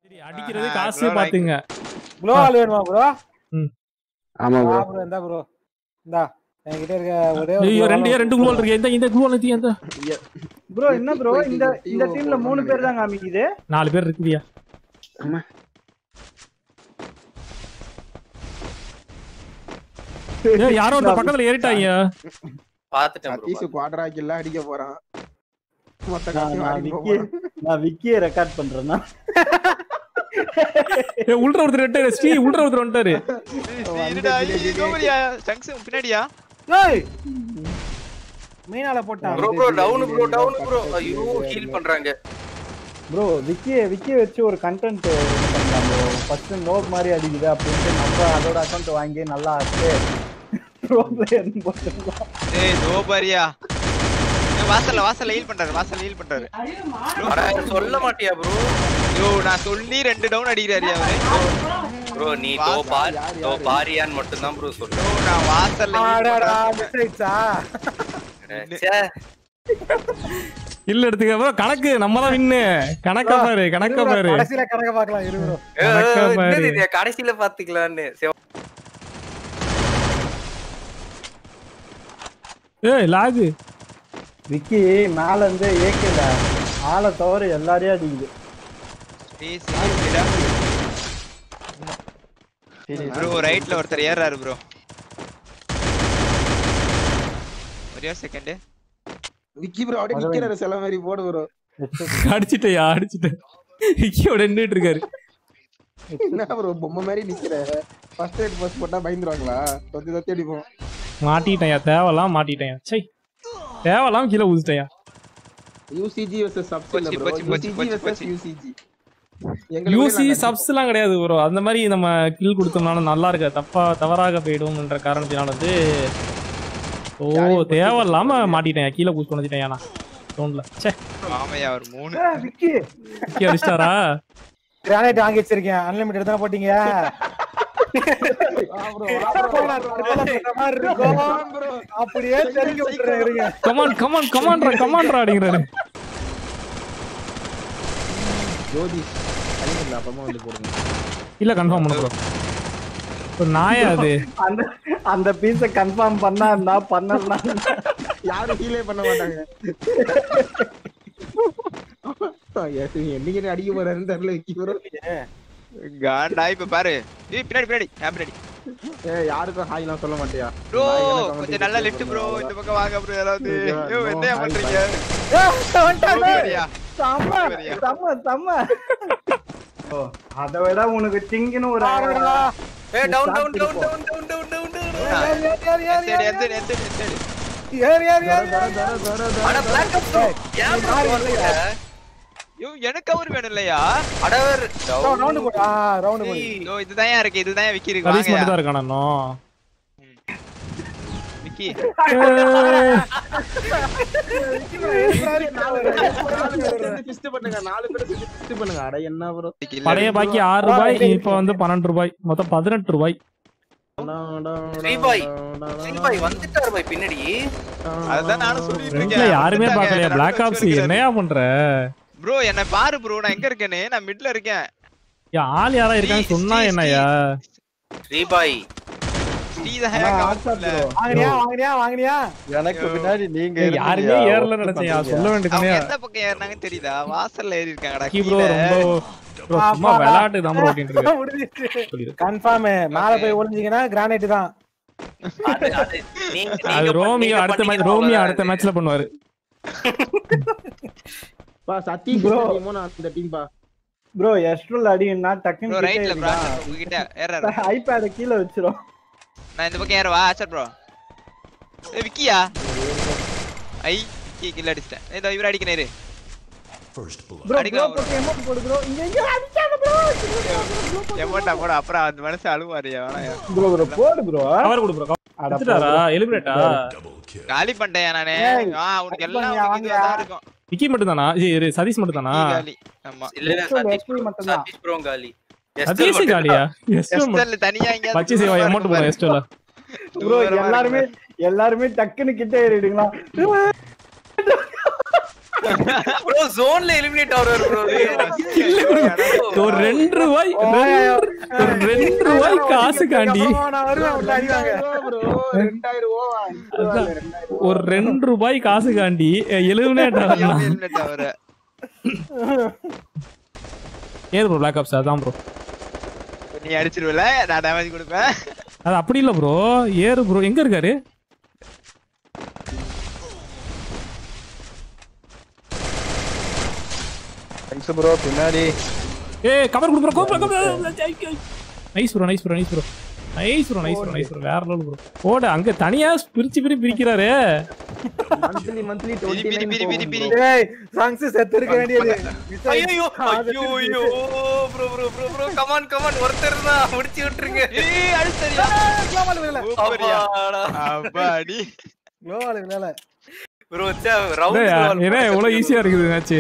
அடிக்கிறது காசு பாத்துங்க ப்ரோ ஆள் வேணுமா ப்ரோ ஆமா ப்ரோ ப்ரோ இந்தா ப்ரோ இந்தா என்கிட்ட இருக்க ஒரே ஐயோ ரெண்டு ரெண்டு குளோல் இருக்கு இந்த இந்த குளோல் இருக்கு இந்த ப்ரோ என்ன ப்ரோ இந்த இந்த டீம்ல மூணு பேர் தான் காமிக்குது நாலு பேர் இருக்குதியா ஆமா ஏய் யாரோ இந்த பக்கத்துல ஏறிட்டாங்க பாத்துட்டேன் bro. சதீஷ் குவாட்ரா கில்ல அடிக்க போறான் மொத்த நான் காசையும் நான் வாங்கிட்டு விக்கிய போறான் நான் விக்கிய ரெக்கார்ட் பண்றேன்னா ஏய் உள்ள ஒருத்தர் ரெட்டாரு ஸ்ரீ உள்ள ஒருத்தர் வந்துட்டாரு இருடா ஐயோ, கோமதியா ஜங்ஷன் பின்னாடியா ஏய் மீனால போட்டான் bro bro down bro down bro ஐயோ ஹீல் பண்றாங்க ப்ரோ விக்கிய விக்கிய வச்சு ஒரு கண்டென்ட் பண்ணலாம் ப்ரோ ஃபர்ஸ்ட் நோட் மாதிரி அடிக்குது அப்படின்ட்டு நம்ம அதோட அக்கௌண்ட் வாங்கி நல்லா ஆச்சு ப்ரோ பிளேயர்னு போட்டுருக்கலாம் ஏய் தோபாரியா ஏய், வாசல்ல வாசல்ல ஹீல் பண்றாரு வாசல்ல ஹீல் பண்றாரு அட சொல்ல மாட்டியா ப்ரோ ஐயோ நான் சொல்லி ரெண்டு டவுன் அடிக்கிறாரு அவரு ப்ரோ நீ தோ பார் தோ பாரியான்னு மட்டும் தான் ப்ரோ சொல்லு ஐயோ, நான் வாசல்ல heal ஆடாடா பண்றேன். மிஸ் ஆயிடுச்சா ச்சே. இல்ல எடுத்துக்க bro, கணக்கு நம்ம தான் வின்னு கணக்கா பாரு கணக்கா இரு bro, பாரு கடைசியில கணக்க பார்க்கலாம் இரு bro ஏய், கணக்கா பாரு. என்னது இது? கடைசியில பாத்துக்கலான்னு சரி, ஏய் லாகு விக்கி மேல இருந்து ஏக்கல ஆளை தவிர எல்லாரையும் அடிக்குது ஏய், serious-டா. ப்ரோ ரைட்ல ஒருத்தர் ஏறாரு ப்ரோ ஒரே செகண்ட் விக்கி ப்ரோ அப்படியே நிக்கிறாரு சில மாதிரி போடு ப்ரோ அடிச்சிட்டயா அடிச்சிட்டேன் இக்கியோட நின்றுட்டு இருக்காரு என்ன ப்ரோ பொம்மை மாதிரி நிக்கிற ஃபர்ஸ்ட் எய்ட் பஸ் போட்டா பயந்துருவாங்களா தொத்தி தொத்தி அடிப்போம் மாட்டிட்டேயா தேவலாம் மாட்டிட்டேயா சை தேவலாம் கீழே ஊதிட்டேயா யூசிஜி வெர்சஸ் சப்ஸ் இல்ல போச்சு, ப்ரோ போச்சு, போச்சு, யூசிஜி போச்சு, வெர்சஸ் போச்சு. யூசிஜி யூசி சப்ஸ் எல்லாம் கிடையாது ப்ரோ அந்த மாதிரி நம்ம கில் கொடுத்தோம்னால நல்லா இருக்க தப்பா தவறாக போயிடும் என்ற காரணத்தினால வந்து ஓ தேவையில்லாம மாட்டிட்டேன் கீழே பூஸ் பண்ணிட்டேன் நான் தோணல சே ஆமையா ஒரு மூணு விக்கி கீ அடிச்சிட்டாரா கிரானைட் வாங்கி வச்சிருக்கேன் அன்லிமிட்டட் தானே போட்டீங்க போட்ட மாதிரி இருக்கும். அப்படியே தெரிஞ்சு விட்டுறேன் இருங்க கமான் கமான் கமான்ரா கமான்ரா அப்படிங்கிறாரு ஜோதி அடிக்கல அப்பமா வந்து போடுங்க இல்ல கன்ஃபார்ம் பண்ண ப்ரோ ஒரு நாயா அது அந்த அந்த பீஸ கன்ஃபார்ம் பண்ணா நான் பண்ணலாம் யாரும் ஹீலே பண்ண மாட்டாங்க என்னைக்கு அடிக்க போறாருன்னு தெரியல விக்கி ப்ரோ காண்டா இப்ப பாரு ஏய் பின்னாடி பின்னாடி ஏன் பின்னாடி ஏ யாருக்கும் ஹாய்லாம் சொல்ல மாட்டியா ப்ரோ நான் எனக்கு comment கொஞ்சம் நல்லா லெஃப்ட் ப்ரோ இந்த பக்கம் வாங்க ப்ரோ யாராவது ஐயோ, ஐயோ no, என்ன hi, பண்றீங்க வந்துட்டாரு. கோமதியா செம்ம சரியா? செம்ம செம்ம ஓ அதை விட உனக்கு திங்குன்னு ஒரு ஆடுடா. ஏய் down down down down down down down down ஏறு, ஏறு, ஏறு, சரி ஏறு, எந்த எந்த எந்த ஏறு, ஏறு, ஏறு, ஏறு. அட black up bro. ஏன் bro வரலைங்க? ஐயோ எனக்கு அவர் வேணும் இல்லையா அட ஒரு ரவு- round போடு. ஆ, round போடு. ஐயோ இதுதான் இருக்கு இதுதான் விக்கி இருக்கு சதீஷ் மட்டும் வாங்க தான் இருக்கானா இன்னும் விக்கி பிஸ்ட் பண்ணுங்க நாலு பேரும் சேர்ந்து பிஸ்ட் பண்ணுங்க அட என்ன ப்ரோ விக்கி இல்ல. பழைய பாக்கி ஆறு ரூபாய் இப்ப வந்து பன்னெண்டு ரூபாய் மொத்தம் பதினெட்டு ரூபாய் ஸ்ரீ பாய் ஸ்ரீ பாய் வந்துட்டாரு பாய் பின்னாடி அதுதான் நானும் சொல்லிட்டு ஃப்ரெண்ட்ல இருக்கேன் யாருமே பாக்கலையா பிளாக் ஆப்ஸ் என்னையா பண்ற ப்ரோ என்ன பாரு ப்ரோ நான் எங்க இருக்கேன்னு நான் மிட்ல இருக்கேன் யா, ஆள் யாரா இருக்கான்னு சொன்னா என்னய்யா ஸ்ரீ பாய் ஸ்ரீ தான் ஆ, cover ஆச்சா பண்ணல. bro. வாங்கினியா வாங்கினியா வாங்கினியா எனக்கு பின்னாடி நீங்க ஏய், யாருமே ஏறல நினைச்சேன் சொல்ல அவங்க வேண்டியதுனே எந்த பக்கம் ஏறினாங்கன்னு தெரியுதா வாசல்ல ஏறி இருக்காங்கடா கி ப்ரோ கீழே. ரொம்ப bro, சும்மா விளையாட்டு தான் ப்ரோ ஓட்டிட்டு இருக்கு முடிஞ்சிச்சு சொல்லிடு. கன்ஃபார்ம் மேல போய் ஒளிஞ்சீங்கன்னா கிரானைட் தான் அது அது நீங்க அது நீங்க ரோமியோ நீங்க அடுத்த மேட்ச் பண்ணீங்கன்னா ரோமியோ அவ்வளவுதான் அடுத்த இது. மேட்ச்ல பண்ணுவாரு பா சதீஷ் Bro. டீமோ நான் அந்த டீம் பா ப்ரோ எஸ்ட்ரல் அடினா ப்ரோ டக்குன்னு ரைட்ல ப்ரோ உங்ககிட்ட ஏறாரு ஐபேட கீழ வச்சிரும் நான் இந்த பக்கம் ஏறவா ஆச்சர் ப்ரோ ஏய் விக்கியா ஐ விக்கி கில் அடிச்சிட்டேன் ஏதோ இவர் அடிக்கனேரு ப்ரோ ப்ரோ அடிக்கலாம் போட்டு எமோட் போடு ப்ரோ இங்க இங்க அடிச்சாங்க ப்ரோ எமோட்டா போட அப்புறம் அந்த மனசு அழுவாரியா வேணாயா ப்ரோ ப்ரோ போடு ப்ரோ கவர் கொடு ப்ரோ அட எடுத்துட்டாரா எலிமினேட்டா காலி பண்ணிட்டேன் நானே ஏய், ஆ உனக்கு எல்லாம் வாங்க, உனக்கு வாங்க. இதுவா தான் இருக்கும் விக்கி மட்டும் தானா சதீஷ் மட்டும் தானா நீ காலி ஆமா இல்ல இல்ல External சதீஷ் SP மட்டும்தான். சதீஷ் ப்ரோ காலி சதீஷ் காலியா எஸ் எஸ்டர்ல தனியா இங்க பச்சை சேவா அமௌண்ட் போடும் எஸ்டோல ப்ரோ எல்லாருமே எல்லாருமே டக்குன்னு கிட்ட ஏறிடுங்களா ப்ரோ ஜோன்ல எலிமினேட் ஆவறாரு ப்ரோ ஒரு ரெண்டு ரூபாய் ரெண்டு- ஒரு ரெண்டு ரூபாய் காசுக்காண்டி நான் வருவேன் உள்ள அடிவாங்க ப்ரோ ரெண்டாயிரம் ஓவா ரெண்டாயிரம் ஒரு ரெண்டு ரூபாய் காசுக்காண்டி எலிமினேட் ஆகலாம் ஹெல்மெட் அவரு ஏது ப்ரோ பிளாக் ஆப்ஸ் அதான் ப்ரோ நீ அடிச்சிருவல நான் டேமேஜ் கொடுப்பேன் அது அப்படி இல்ல ப்ரோ ஏறு ப்ரோ எங்க இருக்காரு தேங்க்ஸ் ப்ரோ பின்னாடி ஏ கவர் கொடு bro cover nice bro nice bro nice bro nice bro nice bro nice bro வேற லெவல் ப்ரோ போட அங்க தனியா பிரிச்சு பிரி பிரிக்கிறாரு மந்த்லி மந்த்லி பிரி பிரி பிரி பிரி பிரி ஏய் சாங்ஸ் செத்து இருக்க வேண்டியது ஐயோ ஐயோ ஐயோ bro bro bro bro come on come on ஒருத்தர் தான் முடிச்சு விட்டுருங்க ஏய் அடிச்சரியா சூப்பர்யா அப்பாடா. அப்பாடி குளோவால விளையாட ப்ரோ சே ஏய், ரவுண்ட் ஏன்னா எவ்வளவு ஈஸியா இருக்குது மேட்ச்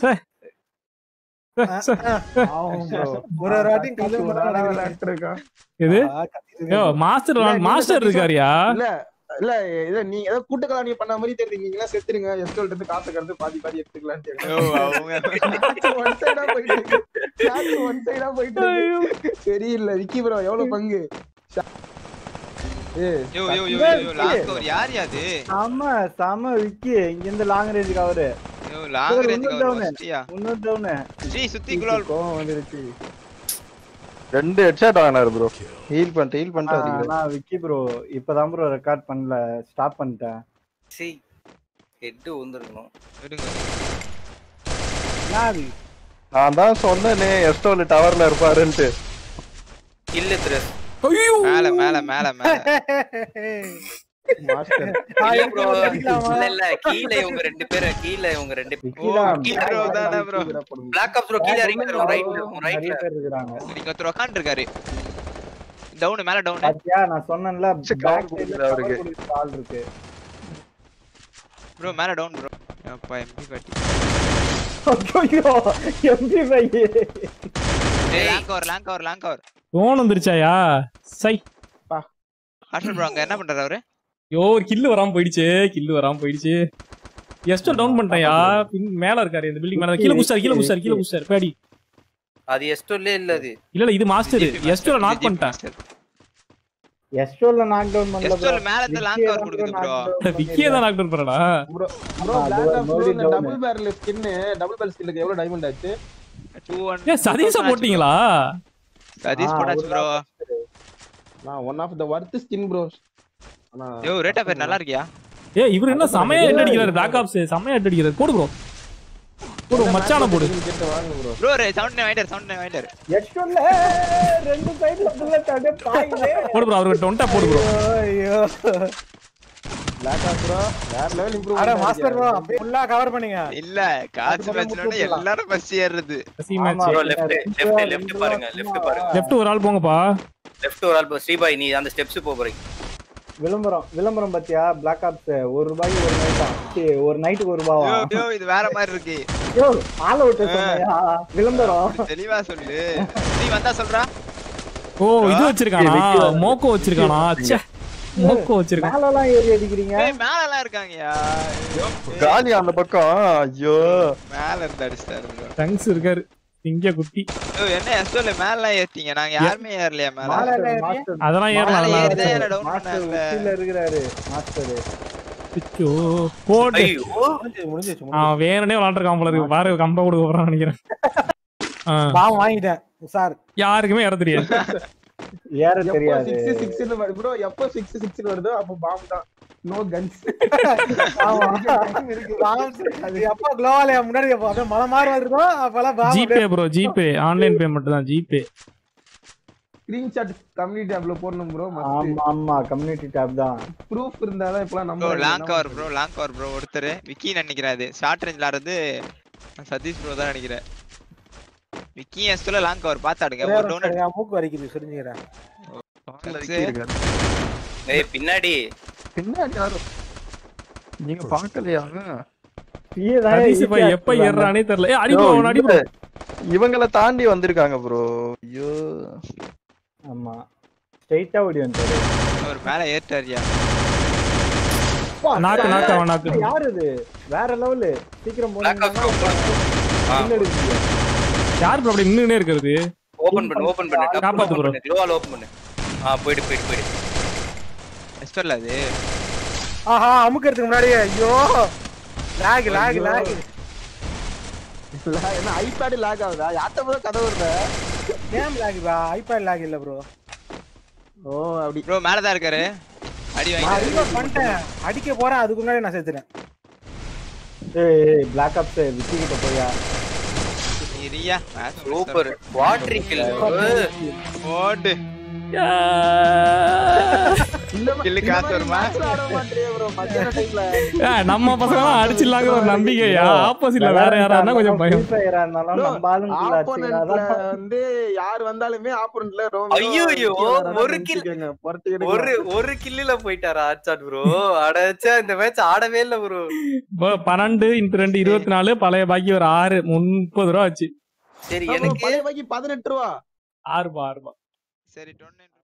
ஒரு ஒரு வாட்டியும் கல்லு விளையாட்டு இருக்கான் இது யோ மாஸ்டர் மாஸ்டர் இருக்காருயா இல்ல இல்ல இத நீ ஏதோ கூட்டு கலாணி பண்ண மாதிரி தெரியுது நீங்க எல்லாம் செத்துருங்க எஸ்டோல்ட் இருந்து காசு கறந்து பாதி பாதி எடுத்துக்கலாம்னு ஓ அவங்க ஒன் சைடா போயிட்டு இருக்கு ஒன் சைடா போயிட்டு இருக்கு சரியில்லை விக்கி ப்ரோ எவ்வளவு பங்கு ஏ யோ யோ யோ யோ லாஸ்ட் ஓவர் யார் யாது செம செம விக்கி இங்க இருந்து long range cover yo long range இன்னொரு கவர் down. வச்சிட்டியா இன்னொரு டவுனு ஸ்ரீ சுத்தி குலால் கோவம் வந்துருச்சு ரெண்டு ஹெட்ஷாட் வாங்கினாரு ப்ரோ ஹீல் பண்ணிட்டு ஹீல் பண்ணிட்டு அடிக்கிறாரு ஆனா விக்கி ப்ரோ இப்பதான் ப்ரோ ரெக்கார்ட் பண்ணல ஸ்டாப் பண்ணிட்டேன் சி ஹெட் வந்துருக்கணும் விடுங்க நாது நான் தான் சொன்னேனே எஸ்டோல டவர்ல இருப்பாருன்ட்டு இல்ல திரஸ் ஐயோ மேல மேல மேல மேல மாஸ்டர் இல்ல ப்ரோ அடிக்கலாமா? இல்ல இல்ல கீழ இவங்க ரெண்டு பேரும் கீழ இவங்க ரெண்டு ஓ விக்கிலாம் கீழ bro தானே ப்ரோ பிளாக் ஆப்ஸ் ப்ரோ கீழ இறங்கி ரைட்ல நிறைய ரைட்ல பேர் இருக்கிறாங்க நீங்க ஒருத்தர் உட்கார்ந்து இருக்காரு டவுன் மேல டவுன் பாத்தியா நான் சொன்னேன்ல சரி, பேக் cover கொடுக்குது அவருக்கு. ஆள் இருக்கு ப்ரோ மேல டவுன் ப்ரோ அப்பா எம்பி பாட்டி ஐயோ எம்பி பை டேய் long cover long cover long cover phone வந்துருச்சாயா சை ஹாஸ்டல் ப்ரோ அங்க என்ன பண்றாரு அவரு யோ ஒரு கில்லு வராம போயிடுச்சு கில்லு வராம போயிடுச்சு எஸ்டோ டவுன் பண்ணிட்டேன்யா பின் மேல இருக்காரு இந்த பில்டிங் மேல கீழ குச்சாரு கீழ குச்சாரு கீழ குச்சாரு பேடி அது எஸ்டோல்லே இல்ல அது இல்ல இல்ல இது மாஸ்டர் எஸ்டோ நாக் பண்ணிட்டேன் எஸ்டோல்ல நாக் டவுன் பண்ணல எஸ்டோல் மேல இருந்து லாங்க் கவர் கொடுக்குது ப்ரோ விக்கியே தான் நாக் டவுன் பண்ணடா ப்ரோ ஆமா, பிளாக் அது ஆஃப் ப்ரோ மறுபடியும் இந்த down. Double barrel skin double barrel ஸ்கின்னுக்கு எவ்வளவு டைமண்ட் ஆச்சு டூ ஒன் ஏ சதீஷ போட்டீங்களா சதீஷ் ஆ, போட்டாச்சு ப்ரோ நான் one of the worth skin bro ஆனா யோ ரேட்டா பேர் நல்லா இருக்கியா ஏ இவரு என்ன சமயா ஹெட் அடிக்கிறாரு பிளாக் ஆப்ஸ் சமயா ஹெட் அடிக்கிறாரு போடு ப்ரோ போடு மச்சான போடு கேட்டு வாங்க ப்ரோ ப்ரோ ரே சவுண்ட் வாங்கிட்டாரு சவுண்ட் வாங்கிட்டாரு எஸ்டோல்ல ரெண்டு சைடுல புல்லட் அடே பாயிலே போடு ப்ரோ அவருக்கு டொண்டா போடு ப்ரோ ஐயோ பிளாக் ஆஃப் ப்ரோ வேற லெவல் இம்ப்ரூவ் அட மாஸ்டர் ப்ரோ அப்படியே ஃபுல்லா கவர் பண்ணீங்க இல்ல காசு மேட்ச்ல எல்லாரும் பஸ் ஏறுறது கசி match bro left left left பாருங்க லெஃப்ட் பாருங்க லெஃப்ட் ஒரு ஆள் போங்கப்பா லெஃப்ட் ஒரு ஆள் போ ஸ்ரீபாய் நீ அந்த ஸ்டெப்ஸ் போ போறீங்க விளம்பரம் விளம்பரம் பாத்தியா பிளாக் ஆப்ஸ் ஒரு ரூபாய்க்கு ஒரு நைட் தான் சரி, ஒரு நைட்டுக்கு ஒரு ரூபாவா யோ யோ இது வேற மாதிரி இருக்கு யோ ஆள விட்டு சொன்னையா விளம்பரம் தெளிவா சொல்லு நீ வந்தா சொல்றா ஓ இது வச்சிருக்கானா மோக்கோ வச்சிருக்கானா ச்சே மோக்கோ வச்சிருக்கான் மேல எல்லாம் ஏறி அடிக்கிறீங்க ஏய் மேல எல்லாம் இருக்காங்கயா ஐயோ, காலி அந்த பக்கம் ஐயோ மேல இருந்து அடிச்சிட்டாரு bro. டங்ஸ் இருக்காரு இங்க குட்டி ஐயோ, என்ன எஸ்டோல மேல எல்லாம் ஏத்தீங்க நாங்க யாருமே ஏறலையா மேல மாஸ்டர் மாஸ்டர் அதெல்லாம் மேல ஏறலாம் நல்லா ஏறிதான் இருக்கு என்ன down மாஸ்டர் பண்ணாங்கல்ல. உச்சில இருக்கிறாரு மாஸ்டர் அச்சோ போடு ஐயோ முடிஞ்சிச்சு முடிஞ்சிச்சு அவன் வேணுனே விளாண்டுருக்கான் போல இருக்கு பாரு கம்ப கொடுக்க போறான்னு நினைக்கிறேன் ஆ, பாவம் வாங்கிட்டேன் சார் யாருக்குமே ஏற தெரியாது ஏற எப்போ தெரியாது சிக்ஸ் சிக்ஸ்னு ப்ரோ எப்போ சிக்ஸ் சிக்ஸ்னு வருதோ அப்போ பாம்பு தான் நோ கன்ஸ் ஆமா அது எப்போ குளோவாலியா முன்னாடி எப்போ அப்படியே மலை மாறி வந்துருக்கோ அப்பெல்லாம் பாவம் GPay bro GPay online payment தான் ஜிபே ஸ்கிரீன்ஷாட் கம்யூனிட்டி ஆப்ல போடணும் ப்ரோ மஸ்ட் ஆமா ஆமா கம்யூனிட்டி டேப் தான் ப்ரூஃப் இருந்தாதான் இப்பலாம் ப்ரோ நம்ம long cover bro long cover bro ஒருத்தர் விக்கி நினைக்கிறாரு ஷார்ட் ரேஞ்சில் ஆடுறது சதீஷ் ப்ரோ தான் நினைக்கிறேன் விக்கி எஸ்டோல லாங் கவர் பார்த்தாடுங்க ஒரு டவுன் என் மூக்கு வரைக்குது சிரிஞ்சுக்கிறேன் ஏய் பின்னாடி பின்னாடி யாரும் நீங்க பாக்கலையா பிஏ தான் சதீஷ் easy பாய் ஆ எப்ப எடுத்துடலாம். ஏறானே தெரியல ஏ அடி யோ, ப்ரோ அவன் அடி ப்ரோ இவங்கள தாண்டி வந்திருக்காங்க ப்ரோ ஐயோ ஆமா ஸ்ட்ரைட்டா ஓடி வந்துட்டாரு ஒரு மேல ஏறிட்டாரியா நாக்கு நாக்கு அவன் நாக்கு யாரு இது வேற லெவலு சீக்கிரம் Black Ops bro, ஆ, யார் ப்ரோ அப்படி நின்னுனே இருக்கிறது ஓபன் பண்ணு ஓபன் பண்ணு டப்பு காப்பாத்து ஓபன் bro. பண்ணு க்ளோவால் ஓபன் பண்ணு ஆ போயிடு போயிடு போயிடு எஸ்டர்ல அது ஆஹா அமுக்கிறதுக்கு முன்னாடி ஐயோ லாக் லாக் லாக் என்ன ஐபேட் லாக் ஆகுதா யார்ட்ட போய் கதவு வருத கேம் லாக் பா ஐபேட் லாக் இல்ல ப்ரோ ஓ அப்படி ப்ரோ மேல தான் இருக்காரு அடி நான் வாங்கி reload பண்ணிட்டேன் அடிக்க போறேன் அதுக்கு முன்னாடி நான் செத்துட்டேன் ஏய் பிளாக் அப்ஸ் விக்கி கிட்ட போயா ரியா சூப்பர் வாட்டரி கில் ஓடு கில்லு காசு வருமா ஆட மாட்டேன் ப்ரோ மத்தியான டைம்ல ஆ, நம்ம பசங்க அடிச்சிடலாங்கிற ஒரு நம்பிக்கையா ஆப்போசிட்ல வேற யாராருன்னா கொஞ்சம் பயம் Free Fire ஆ இருந்தாலும் நம்ம ஆளுங்களை ஆப்போனன்ட்ல அடிச்சுக்கலாம் வந்து யார் வந்தாலுமே ஆப்போனன்ட்ல ஐயையோ, ஒரு kill. ஒரு ஒரு கில்லுல போயிட்டாரா ஆச்சாட் ப்ரோ அடச்சா இந்த மேட்ச் ஆடவே இல்ல ப்ரோ இப்போ பன்னெண்டு இன்ட்டு ரெண்டு இருபத்தி நாலு பழைய பாக்கி ஒரு ஆறு முப்பது ரூபா ஆச்சு சரி எனக்கு பழைய பாக்கி பதினெட்டு ரூபா ஆறுபா ஆறுபா சரி டொன்னு